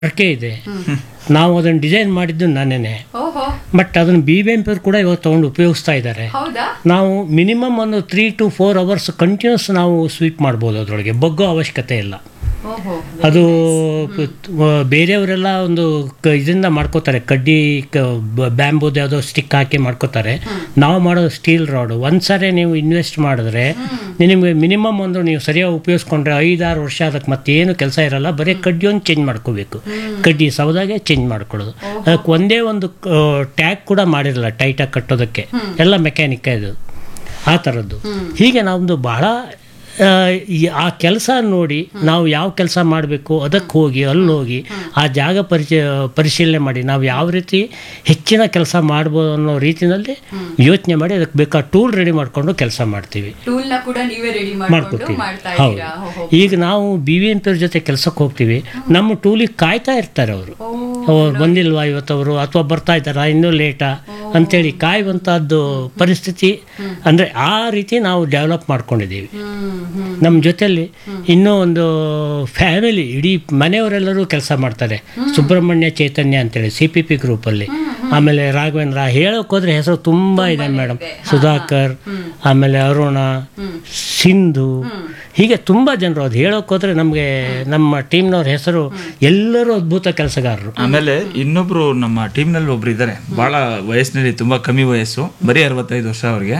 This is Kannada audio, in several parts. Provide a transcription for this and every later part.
ಅರ್ಕೆ ಇದೆ ನಾವು ಅದನ್ನು ಡಿಸೈನ್ ಮಾಡಿದ್ದು ನಾನೇನೆ ಓಹೋ ಬಟ್ ಅದನ್ನು ಬಿ ಬಿ ಎಂ ಪಿ ಕೂಡ ಇವಾಗ ತೊಗೊಂಡು ಉಪಯೋಗಿಸ್ತಾ ಇದ್ದಾರೆ ಹೌದಾ ನಾವು ಮಿನಿಮಮ್ ಒಂದು three to four hours continuous ನಾವು ಸ್ವೀಪ್ ಮಾಡ್ಬೋದು ಅದರೊಳಗೆ ಬಗ್ಗೋ ಅವಶ್ಯಕತೆ ಇಲ್ಲ ಓಹೋ ಅದು ಪ- ಬೇರೆಯವರೆಲ್ಲ ಒಂದು ಕ- ಇದರಿಂದ ಮಾಡ್ಕೋತಾರೆ ಕಡ್ಡಿ ಬ್ಯಾಂಬೂದು ಯಾವುದೋ ಸ್ಟಿಕ್ ಹಾಕಿ ಮಾಡ್ಕೋತಾರೆ ನಾವು ಮಾಡೋದು ಸ್ಟೀಲ್ ರಾಡ್ ಒಂದ್ಸರಿ ನೀವು ಇನ್ವೆಸ್ಟ್ ಮಾಡಿದ್ರೆ ನಿಮಗೆ ಮಿನಿಮಮ್ ಒಂದು ನೀವು ಸರಿಯಾಗಿ ಉಪಯೋಗಿಸ್ಕೊಂಡ್ರೆ ಐದಾರು ವರ್ಷ ಅದಕ್ಕೆ ಮತ್ತೇನು ಕೆಲಸ ಇರಲ್ಲ ಬರೀ ಕಡ್ಡಿ ಒಂದು ಚೇಂಜ್ ಮಾಡ್ಕೋಬೇಕು ಕಡ್ಡಿ ಸವದಾಗೆ ಚೇಂಜ್ ಮಾಡ್ಕೊಳ್ಳೋದು ಅದಕ್ಕೆ ಒಂದೇ ಒಂದು ಟ್ಯಾಗ್ ಕೂಡ ಮಾಡಿರಲ್ಲ ಟೈಟಾಗಿ ಕಟ್ಟೋದಕ್ಕೆ ಎಲ್ಲ ಮೆಕ್ಯಾನಿಕ್ ಇದು ಆ ಥರದ್ದು ಹೀಗೆ ನಾವೊಂದು ಬಹಳ ಆ, ಈ- ಆ ಕೆಲಸ ನೋಡಿ ನಾವು ಯಾವ ಕೆಲಸ ಮಾಡಬೇಕು ಅದಕ್ಕೆ ಹೋಗಿ ಅಲ್ಲಿ ಹೋಗಿ ಆ ಜಾಗ ಪರಿಚಯ ಪರಿಶೀಲನೆ ಮಾಡಿ ನಾವು ಯಾವ ರೀತಿ ಹೆಚ್ಚಿನ ಕೆಲಸ ಮಾಡ್ಬೋದು ಅನ್ನೋ ರೀತಿಯಲ್ಲಿ ಯೋಚನೆ ಮಾಡಿ ಅದಕ್ಕೆ ಬೇಕಾದ ಟೂಲ್ ರೆಡಿ ಮಾಡಿಕೊಂಡು ಕೆಲಸ ಮಾಡ್ತೀವಿ ಟೂಲ್ ನ ಕೂಡ ನೀವೇ ರೆಡಿ ಮಾಡ್ಕೊಂಡು ಮಾಡ್ಕೊತೀವಿ ಮಾಡ್ತಾ ಹೌದು ಇದ್ದೀರಾ ಓಹೋ ಈಗ ನಾವು ಬಿ ವಿ ಎಂ ಪಿ ಅವ್ರ ಜೊತೆ ಕೆಲಸಕ್ಕೆ ಹೋಗ್ತೀವಿ ನಮ್ಮ ಟೂಲಿಗೆ ಕಾಯ್ತಾ ಇರ್ತಾರೆ ಅವರು ಅವ್ರು ಬಂದಿಲ್ವಾ ಇವತ್ತವರು ಅಥವಾ ಬರ್ತಾ ಇದ್ದಾರಾ ಇನ್ನೂ ಲೇಟಾ ಅಂತೇಳಿ ಕಾಯುವಂಥದ್ದು ಪರಿಸ್ಥಿತಿ ಅಂದರೆ ಆ ರೀತಿ ನಾವು ಡೆವಲಪ್ ಮಾಡ್ಕೊಂಡಿದ್ದೀವಿ ಹ್ಮ್ ಹ್ಮ್ ನಮ್ಮ ಜೊತೆಲಿ ಇನ್ನೂ ಒಂದು ಫ್ಯಾಮಿಲಿ ಇಡೀ ಮನೆಯವರೆಲ್ಲರೂ ಕೆಲಸ ಮಾಡ್ತಾರೆ ಸುಬ್ರಹ್ಮಣ್ಯ ಚೈತನ್ಯ ಅಂತೇಳಿ ಸಿ ಪಿ ಪಿ ಗ್ರೂಪಲ್ಲಿ ಆಮೇಲೆ ರಾಘವೇಂದ್ರ ಹೇಳೋಕೆ ಹೋದ್ರೆ ಹೆಸರು ತುಂಬ ಇದೆ ಮೇಡಮ್ ಸುಧಾಕರ್ ಆಮೇಲೆ ಅರುಣ ಸಿಂಧು ಹೀಗೆ ತುಂಬ ಜನರು ಅದು ಹೇಳೋಕೆ ಹೋದ್ರೆ ನಮಗೆ ನಮ್ಮ ಟೀಮ್ನವ್ರ ಹೆಸರು ಎಲ್ಲರೂ ಅದ್ಭುತ ಕೆಲಸಗಾರರು ಆಮೇಲೆ ಇನ್ನೊಬ್ರು ನಮ್ಮ ಟೀಮ್ ನಲ್ಲಿ ಒಬ್ರು ಇದ್ದಾರೆ ಬಹಳ ವಯಸ್ಸಿನಲ್ಲಿ ತುಂಬಾ ಕಮ್ಮಿ ವಯಸ್ಸು ಬರೀ ಅರವತ್ತೈದು ವರ್ಷ ಅವ್ರಿಗೆ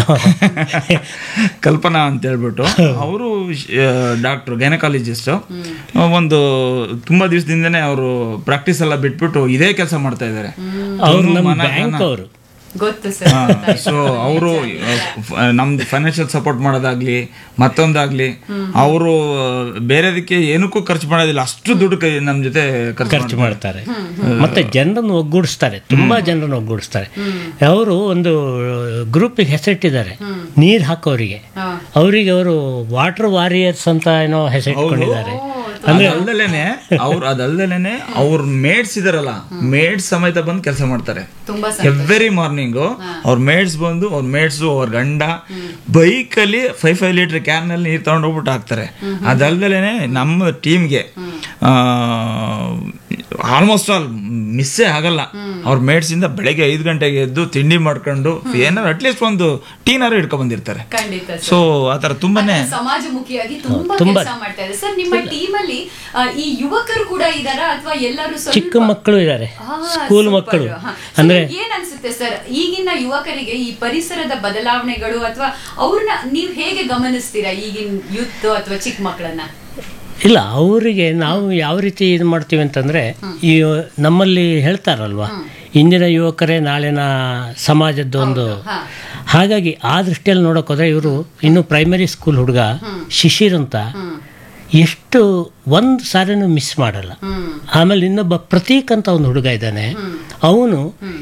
ಕಲ್ಪನಾ ಅಂತ ಹೇಳ್ಬಿಟ್ಟು ಅವರು ಡಾಕ್ಟರ್ ಗೈನಕಾಲಜಿಸ್ಟ್ ಒಂದು ತುಂಬಾ ದಿವಸದಿಂದನೇ ಅವರು ಪ್ರಾಕ್ಟೀಸ್ ಎಲ್ಲ ಬಿಟ್ಬಿಟ್ಟು ಇದೇ ಕೆಲಸ ಮಾಡ್ತಾ ಇದ್ದಾರೆ ಅವ್ರು ನಮ್ಮ ಬ್ಯಾಂಕ್ ಅವರು ಗೊತ್ತು ಸರ್ ಸೊ ಅವರು ನಮ್ದು ಫೈನಾನ್ಷಿಯಲ್ ಸಪೋರ್ಟ್ ಮಾಡೋದಾಗ್ಲಿ ಮತ್ತೊಂದಾಗ್ಲಿ ಅವರು ಬೇರೆದಕ್ಕೆ ಏನಕ್ಕೂ ಖರ್ಚು ಮಾಡೋದಿಲ್ಲ ಅಷ್ಟು ದುಡ್ಡು ಕೈ ನಮ್ಮ ಜೊತೆ ಖರ್ಚು ಖರ್ಚು ಮಾಡ್ತಾರೆ ಮತ್ತೆ ಜನರನ್ನು ಒಗ್ಗೂಡಿಸ್ತಾರೆ ತುಂಬಾ ಜನರನ್ನು ಒಗ್ಗೂಡಿಸ್ತಾರೆ ಅವರು ಒಂದು ಗ್ರೂಪಿಗೆ ಹೆಸರಿಟ್ಟಿದ್ದಾರೆ ನೀರು ಹಾಕೋರಿಗೆ ಹಾ. ಅವರಿಗೆ ಅವರು ವಾಟರ್ ವಾರಿಯರ್ಸ್ ಅಂತ ಏನೋ ಹೆಸರಿಟ್ಕೊಂಡಿದ್ದಾರೆ ಅದಲ್ದಲೇನೆ ಅವ್ರು ಅದಲ್ದಲೇನೆ ಅವ್ರ ಮೇಡ್ಸ್ ಇದಾರಲ್ಲ ಮೇಡ್ಸ್ ಸಮೇತ ಬಂದು ಕೆಲಸ ಮಾಡ್ತಾರೆ ತುಂಬಾ ಎವ್ರಿ ಮಾರ್ನಿಂಗ್ ಅವ್ರ ಮೇಡ್ಸ್ ಬಂದು ಅವ್ರ ಮೇಡ್ಸ್ ಅವ್ರ ಗಂಡ ಬೈಕ್ ಅಲ್ಲಿ ಫೈವ್ ಫೈವ್ ಲೀಟರ್ ಕ್ಯಾನ್ ನಲ್ಲಿ ನೀರ್ ತಗೊಂಡು ಹೋಗ್ಬಿಟ್ಟು ಹಾಕ್ತಾರೆ ಅದಲ್ದಲೇನೆ ನಮ್ಮ ಟೀಮ್ಗೆ ಆಲ್ಮೋಸ್ಟ್ ಆಲ್ ಮಿಸ್ಸೇ ಆಗಲ್ಲ ಅವ್ರ ಮೇಡ್ಸ್ ಇಂದ ಬೆಳಗ್ಗೆ ಐದು ಗಂಟೆಗೆ ಎದ್ದು ತಿಂಡಿ ಮಾಡ್ಕೊಂಡು ಏನಾರು ಅಟ್ಲೀಸ್ಟ್ ಒಂದು ಟೀನಾರು ಇಟ್ಕೊಂಡ್ ಬಂದಿರ್ತಾರೆ ಖಂಡಿತ ಸರ್ ಸೊ ಆತರ ತುಂಬಾನೇ ಸಮಾಜಮುಖಿಯಾಗಿ ತುಂಬಾ ತುಂಬಾ. ಕೆಲಸ ಮಾಡ್ತಾ ಇದೆ ಸರ್ ನಿಮ್ಮ ಟೀಮ್ ಅಲ್ಲಿ ಆ, ಈ ಯುವಕರು ಕೂಡ ಇದಾರಾ ಅಥವಾ ಎಲ್ಲರೂ ಸ್ವಲ್ಪ ಚಿಕ್ಕ ಮಕ್ಕಳು ಇದ್ದಾರೆ ಹಾ, ಸ್ಕೂಲ್ super. ಮಕ್ಕಳು ಹಾ. So, ಅಂದ್ರೆ ಏನ್ ಅನ್ಸುತ್ತೆ ಸರ್ ಈಗಿನ ಯುವಕರಿಗೆ ಈ ಪರಿಸರದ ಬದಲಾವಣೆಗಳು ಅಥವಾ ಅವ್ರನ್ನ ನೀವ್ ಹೇಗೆ ಗಮನಿಸ್ತೀರಾ ಈಗಿನ ಯೂತ್ ಅಥವಾ ಚಿಕ್ಕ ಮಕ್ಕಳನ್ನ ಇಲ್ಲ ಅವರಿಗೆ ನಾವು ಯಾವ ರೀತಿ ಇದು ಮಾಡ್ತೀವಿ ಅಂತಂದ್ರೆ ಈ ನಮ್ಮಲ್ಲಿ ಹೇಳ್ತಾರಲ್ವಾ ಇಂದಿನ ಯುವಕರೇ ನಾಳಿನ ಸಮಾಜದ ಒಂದು ಹಾ. ಹಾಗಾಗಿ ಆ ದೃಷ್ಟಿಯಲ್ಲಿ ನೋಡಕ್ ಹೋದ್ರೆ ಇವರು ಇನ್ನು ಪ್ರೈಮರಿ ಸ್ಕೂಲ್ ಹುಡುಗ ಶಿಶಿರ್ ಅಂತ ಎಷ್ಟು ಒಂದು ಸಾರಿನೂ ಮಿಸ್ ಮಾಡಲ್ಲ ಹ್ಮ್ ಆಮೇಲೆ ಇನ್ನೊಬ್ಬ ಪ್ರತೀಕ್ ಅಂತ ಒಂದು ಹುಡುಗ ಇದ್ದಾನೆ ಅವನು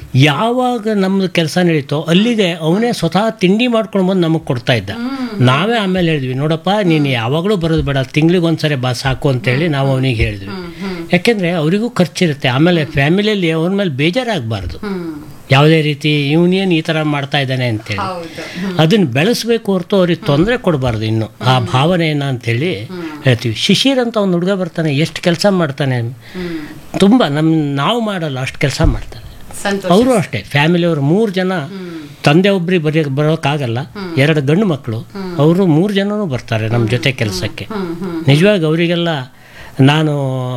ಯಾವಾಗ ನಮ್ದು ಕೆಲಸ ನಡೀತೋ ಅಲ್ಲಿಗೆ ಅವನೇ ಸ್ವತಃ ತಿಂಡಿ ಮಾಡ್ಕೊಂಡು ಬಂದು ನಮಗೆ ಕೊಡ್ತಾ ಇದ್ದ ನಾವೇ ಆಮೇಲೆ ಹೇಳಿದ್ವಿ ನೋಡಪ್ಪ ನೀನು ಯಾವಾಗಲೂ ಬರೋದು ಬೇಡ ತಿಂಗ್ಳಿಗೆ ಒಂದ್ಸರಿ ಬಾ ಸಾಕು ಅಂತೇಳಿ ನಾವು ಅವನಿಗೆ ಹೇಳಿದ್ವಿ ಯಾಕೆಂದ್ರೆ ಅವರಿಗೂ ಖರ್ಚಿರುತ್ತೆ ಆಮೇಲೆ ಫ್ಯಾಮಿಲಿಯಲ್ಲಿ ಅವನ ಮೇಲೆ ಬೇಜಾರಾಗಬಾರ್ದು ಹ್ಮ್ ಯಾವುದೇ ರೀತಿ ಯೂನಿಯನ್ ಈ ಥರ ಮಾಡ್ತಾ ಇದ್ದಾನೆ ಅಂತೇಳಿ ಹೌದು ಅದನ್ನ ಬೆಳೆಸ್ಬೇಕು ಹೊರತು ಅವ್ರಿಗೆ ತೊಂದರೆ ಕೊಡಬಾರ್ದು ಇನ್ನು ಆ ಭಾವನೆಯನ್ನ ಅಂತೇಳಿ ಹೇಳ್ತೀವಿ ಶಿಶಿರ್ ಅಂತ ಒಂದು ಹುಡುಗ ಬರ್ತಾನೆ ಎಷ್ಟು ಕೆಲಸ ಮಾಡ್ತಾನೆ ಹ್ಮ್ ತುಂಬ ನಮ್ಮ ನಾವು ಮಾಡಲ್ಲ ಅಷ್ಟು ಕೆಲಸ ಮಾಡ್ತಾನೆ ಸಂತೋಷ ಅವರು ಅಷ್ಟೇ ಫ್ಯಾಮಿಲಿಯವರು ಮೂರು ಜನ ತಂದೆ ಒಬ್ರಿಗೆ ಬರೀ ಬರೋಕ್ಕಾಗಲ್ಲ ಎರಡು ಗಂಡು ಮಕ್ಕಳು ಅವರು ಮೂರು ಜನನೂ ಬರ್ತಾರೆ ನಮ್ಮ ಜೊತೆ ಕೆಲಸಕ್ಕೆ ಹ್ಮ್ ಹ್ಮ್ ನಿಜವಾಗಿ ಅವರಿಗೆಲ್ಲ ನಾನು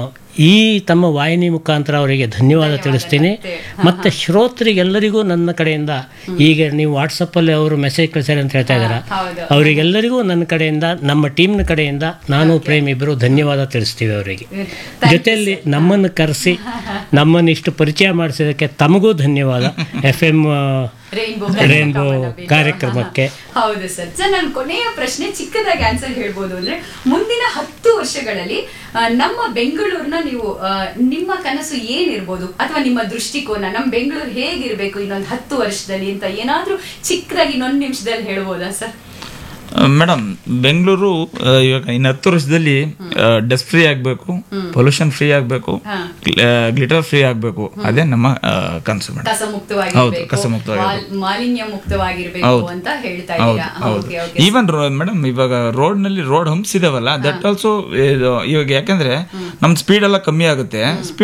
ಈ ತಮ್ಮ ವಾಹಿನಿ ಮುಖಾಂತರ ಅವರಿಗೆ ಧನ್ಯವಾದ ತಿಳಿಸ್ತೀನಿ ಮತ್ತೆ ಶ್ರೋತರಿಗೆಲ್ಲರಿಗೂ ನನ್ನ ಕಡೆಯಿಂದ ಈಗ ನೀವು ವಾಟ್ಸಪ್ಪಲ್ಲಿ ಅವರು ಮೆಸೇಜ್ ಕಳಿಸ್ಯಾರ ಅಂತ ಹೇಳ್ತಾ ಇದ್ದಾರೆ ಹೌದು ಅವರಿಗೆಲ್ಲರಿಗೂ ನನ್ನ ಕಡೆಯಿಂದ ನಮ್ಮ ಟೀಮ್ನ ಕಡೆಯಿಂದ ನಾನು ಪ್ರೇಮ್ ಇಬ್ಬರು ಧನ್ಯವಾದ ತಿಳಿಸ್ತೀವಿ ಅವರಿಗೆ ಜೊತೆಯಲ್ಲಿ ನಮ್ಮನ್ನು ಕರೆಸಿ ನಮ್ಮನ್ನು ಇಷ್ಟು ಪರಿಚಯ ಮಾಡಿಸಿದ್ದಕ್ಕೆ ತಮಗೂ ಧನ್ಯವಾದ ಎಫ್ ಎಂ ರೈನ್ಬೋ ರೇನ್ಬೋ ಕಾರ್ಯಕ್ರಮಕ್ಕೆ ಹೌದು ಸರ್ ಸರ್ ನನ್ನ ಕೊನೆಯ ಪ್ರಶ್ನೆ ಚಿಕ್ಕದಾಗಿ ಆನ್ಸರ್ ಹೇಳ್ಬೋದು ಅಂದ್ರೆ ಮುಂದಿನ ಹತ್ತು ವರ್ಷಗಳಲ್ಲಿ ಆ, ನಮ್ಮ ಬೆಂಗಳೂರಿನ ನೀವು ಆ, ನಿಮ್ಮ ಕನಸು ಏನಿರ್ಬೋದು ಅಥವಾ ನಿಮ್ಮ ದೃಷ್ಟಿಕೋನ ನಮ್ಮ ಬೆಂಗಳೂರು ಹೇಗಿರ್ಬೇಕು ಇನ್ನೊಂದು ಹತ್ತು ವರ್ಷದಲ್ಲಿ ಅಂತ ಏನಾದ್ರೂ ಚಿಕ್ಕದಾಗಿ ಇನ್ನೊಂದು ನಿಮಿಷದಲ್ಲಿ ಹೇಳ್ಬೋದಾ ಸರ್ ಮೇಡಮ್ ಬೆಂಗಳೂರು ಆ, ಇವಾಗ ಇನ್ನು ಹತ್ತು ವರ್ಷದಲ್ಲಿ ಡಸ್ಟ್ ಫ್ರೀ ಆಗಬೇಕು ಪೊಲ್ಯೂಷನ್ ಫ್ರೀ ಆಗಬೇಕು ಹಾ. ಗ್ಲಿಟರ್ ಫ್ರೀ ಆಗಬೇಕು ಅದೇ ನಮ್ಮ ಕನಸು ಮೇಡಮ್ ಕಸ ಮುಕ್ತವಾಗಿರ್ಬೇಕು ಹೌದು, ಕಸ ಮುಕ್ತವಾಗಿರ್ಬೇಕು. ಮಾಲ್- ಮಾಲಿನ್ಯ ಮುಕ್ತವಾಗಿರ್ಬೇಕು ಹೌದು. ಅಂತ ಹೇಳ್ತಾ ಹೌದು ಇದ್ದೀರಾ ಹೌದು ಓಕೆ ಓಕೆ ಈವನ್ ಮೇಡಮ್ ಇವಾಗ ರೋಡ್ ನಲ್ಲಿ ರೋಡ್ ಹಂಪ್ಸ್ ಇದಾವಲ್ಲ ದಟ್ ಆಲ್ಸೋ ಇವಾಗ ಯಾಕಂದ್ರೆ ನಮ್ ಸ್ಪೀಡ್ ಎಲ್ಲ ಕಮ್ಮಿ ಆಗುತ್ತೆ